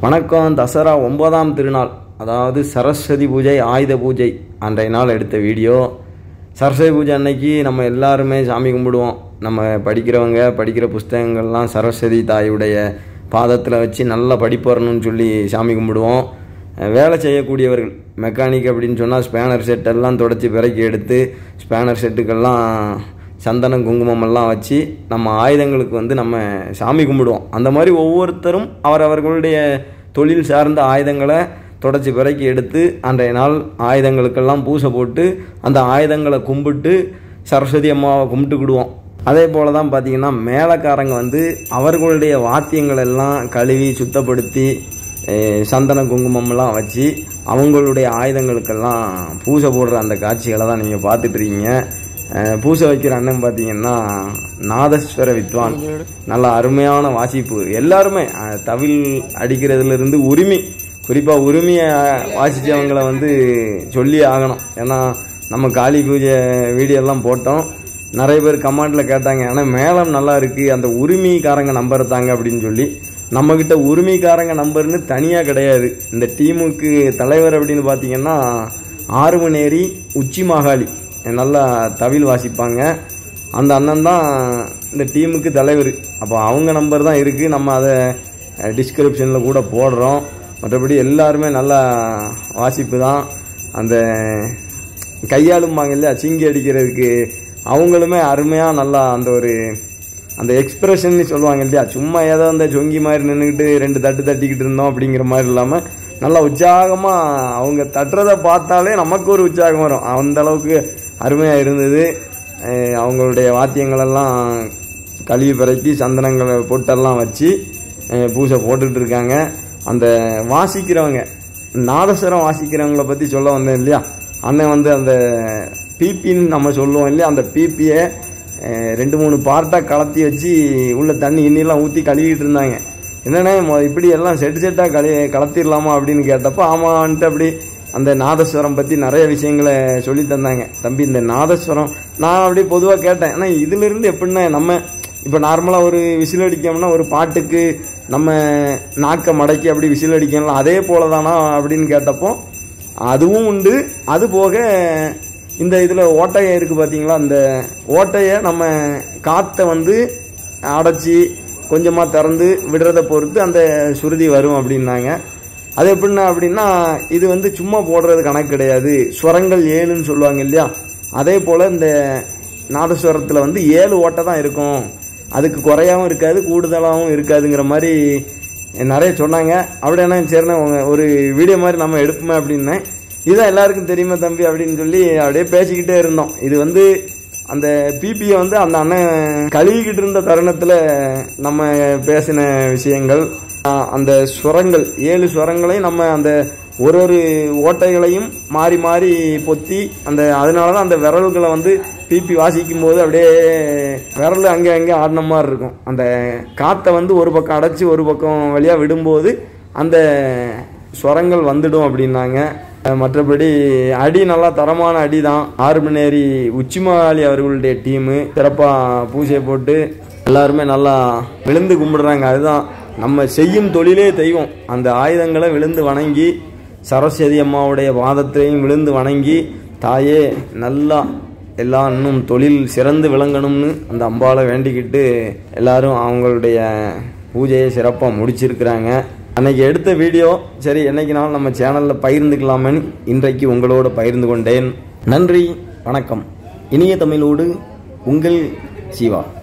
வணக்கம் தசரா ஒன்பதாம் திருநாள் அதாவது சரஸ்வதி பூஜை ஆயுத பூஜை அன்றைய நாள் எடுத்த வீடியோ சரஸ்வதி பூஜை அன்னைக்கு நம்ம எல்லாருமே சாமி கும்பிடுவோம் நம்ம படிக்கிறவங்க படிக்கிற புஸ்தகங்கள்லாம் சரஸ்வதி தாயுடைய பாதத்தில் வச்சு நல்லா படிப்பு வரணும்னு சொல்லி சாமி கும்பிடுவோம் அஹ் வேலை செய்யக்கூடியவர்கள் மெக்கானிக் அப்படின்னு சொன்னால் ஸ்பேனர் செட் எல்லாம் தொடச்சி பிறக்கி எடுத்து ஸ்பேனர் செட்டுக்கெல்லாம் சந்தனம் குங்குமம் எல்லாம் வச்சு நம்ம ஆயுதங்களுக்கு வந்து நம்ம சாமி கும்பிடுவோம் அந்த மாதிரி ஒவ்வொருத்தரும் அவரவர்களுடைய தொழில் சார்ந்த ஆயுதங்களை தொடச்சி பிறக்கி எடுத்து அன்றைய நாள் ஆயுதங்களுக்கெல்லாம் பூசை போட்டு அந்த ஆயுதங்களை கும்பிட்டு சரஸ்வதி அம்மாவை கும்பிட்டுக்கிடுவோம் அதே போல் தான் பார்த்தீங்கன்னா மேலக்காரங்க வந்து அவர்களுடைய வாத்தியங்கள் எல்லாம் கழுவி சுத்தப்படுத்தி அஹ், சந்தன குங்குமம்லாம் வச்சு அவங்களுடைய ஆயுதங்களுக்கெல்லாம் பூசை போடுற அந்த காட்சிகளை தான் நீங்கள் பார்த்துட்ருக்கீங்க அஹ் பூசை வைக்கிற அண்ணன் பார்த்தீங்கன்னா நாதஸ்வர வித்வான் நல்ல அருமையான வாசிப்பு எல்லாருமே அஹ், தவில் அடிக்கிறதுலேருந்து உரிமை குறிப்பாக உரிமையை வாசித்தவங்களை வந்து சொல்லி ஆகணும் ஏன்னா நம்ம காளி பூஜை வீடியோலாம் போட்டோம் நிறைய பேர் கமெண்ட்டில் கேட்டாங்க ஆனால் மேளம் நல்லா இருக்குது அந்த உரிமைக்காரங்க நம்பர் தாங்க அப்படின்னு சொல்லி நம்மக்கிட்ட உரிமைக்காரங்க நம்பர்னு தனியாக கிடையாது இந்த டீமுக்கு தலைவர் அப்படின்னு பார்த்தீங்கன்னா ஆறுமநேரி உச்சி மாகாளி நல்லா தவில் வாசிப்பாங்க அந்த அண்ணன் தான் இந்த டீமுக்கு தலைவர் அப்போ அவங்க நம்பர் தான் இருக்குது நம்ம அதை டிஸ்கிரிப்ஷனில் கூட போடுறோம் மற்றபடி எல்லாருமே நல்லா வாசிப்பு தான் அந்த கையாளும்பாங்க இல்லையா சிங்கி அடிக்கிறதுக்கு அவங்களுமே அருமையாக நல்லா அந்த ஒரு அந்த எக்ஸ்பிரஷன் சொல்லுவாங்க இல்லையா சும்மா ஏதோ அந்த சொங்கி மாதிரி நின்றுக்கிட்டு ரெண்டு தட்டு தட்டிக்கிட்டு இருந்தோம் அப்படிங்கிற மாதிரி இல்லாமல் நல்லா உற்சாகமாக அவங்க தட்டுறதை பார்த்தாலே நமக்கு ஒரு உற்சாகம் வரும் அந்த அளவுக்கு அருமையாக இருந்தது அஹ் அவங்களுடைய வாத்தியங்களெல்லாம் கழுவி பிறக்கி சந்தனங்களை பொட்டெல்லாம் வச்சு அஹ் பூஜை போட்டுட்டு இருக்காங்க அந்த வாசிக்கிறவங்க நாதஸ்வரம் வாசிக்கிறவங்கள பற்றி சொல்ல வந்தேன் இல்லையா அண்ணன் வந்து அந்த பிபின்னு நம்ம சொல்லுவோம் இல்லையா அந்த பிபியை ரெண்டு மூணு பார்ட்டாக கலத்தி வச்சு உள்ள தண்ணி இன்னிலாம் ஊற்றி கழுவிட்டு இருந்தாங்க என்னண்ணே மொ- இப்படி எல்லாம் செட்டு செட்டாக கழி கலத்திடலாமா அப்படின்னு கேட்டப்போ ஆமான்ட்டு அப்படி அந்த நாதஸ்வரம் பற்றி நிறைய விஷயங்களை சொல்லி தந்தாங்க தம்பி இந்த நாதஸ்வரம் நான் அப்படியே பொதுவாக கேட்டேன் ஆனால் இதிலிருந்து எப்படின்னா நம்ம இப்போ நார்மலாக ஒரு விசில் அடிக்கோம்னா ஒரு பாட்டுக்கு நம்ம நாக்கை மடக்கி அப்படி விசில் அடிக்கணும் அதே போல தானா அப்படின்னு கேட்டப்போ அதுவும் உண்டு அது போக இந்த இதில் ஓட்டையை இருக்குது பார்த்தீங்களா அந்த ஓட்டையை நம்ம காற்றை வந்து அடைச்சி கொஞ்சமாக திறந்து விடுறத பொறுத்து அந்த சுருதி வரும் அப்படின்னாங்க அது எப்படின்னா அப்படின்னா இது வந்து சும்மா போடுறது கணக்கு கிடையாது ஸ்வரங்கள் ஏழுன்னு சொல்லுவாங்க இல்லையா அதே போல் இந்த நாதஸ்வரத்தில் வந்து ஏழு ஓட்டை தான் இருக்கும் அதுக்கு குறையாவும் இருக்காது கூடுதலாகவும் இருக்காதுங்கிற மாதிரி நிறைய சொன்னாங்க அப்படின்னா சரிண்ணா உங்க ஒரு வீடியோ மாதிரி நம்ம எடுப்போமே அப்படின்னேன் இதுதான் எல்லாருக்கும் தெரியுமா தம்பி அப்படின்னு சொல்லி அப்படியே பேசிக்கிட்டே இருந்தோம் இது வந்து அந்த பிபியை வந்து அந்த அண்ணன் கழுவிக்கிட்டு இருந்த தருணத்தில் நம்ம பேசின விஷயங்கள் ஆஹ் அந்த சுரங்கள் ஏழு சுரங்களையும் நம்ம அந்த ஒரு ஒரு ஓட்டைகளையும் மாறி மாறி பொத்தி அந்த அதனால தான் அந்த விரல்களை வந்து பிபி வாசிக்கும் போது அப்படியே விரல் அங்கே அங்கே ஆடின மாதிரி இருக்கும் அந்த காற்றை வந்து ஒரு பக்கம் அடைச்சி ஒரு பக்கம் வழியாக விடும்போது அந்த ஸ்வரங்கள் வந்துடும் அப்படின்னாங்க அஹ் மற்றபடி அடி நல்லா தரமான அடி தான் ஆறுமணேரி உச்சிமாலி அவர்களுடைய டீமு சிறப்பாக பூஜை போட்டு எல்லாருமே நல்லா விழுந்து கும்பிடுறாங்க அதுதான் நம்ம செய்யும் தொழிலே தெய்வம் அந்த ஆயுதங்களை விழுந்து வணங்கி சரஸ்வதி அம்மாவுடைய பாதத்திலையும் விழுந்து வணங்கி தாயே நல்லா எல்லாம் இன்னும் தொழில் சிறந்து விளங்கணும்னு அந்த அம்பாவை வேண்டிக்கிட்டு எல்லாரும் அவங்களுடைய பூஜையை சிறப்பாக முடிச்சிருக்கிறாங்க அன்னைக்கு எடுத்த வீடியோ சரி என்னைக்குனாலும் நம்ம சேனலில் பகிர்ந்துக்கலாமேன்னு இன்றைக்கு உங்களோட பகிர்ந்து கொண்டேன் நன்றி வணக்கம் இனிய தமிழோடு உங்கள் சிவா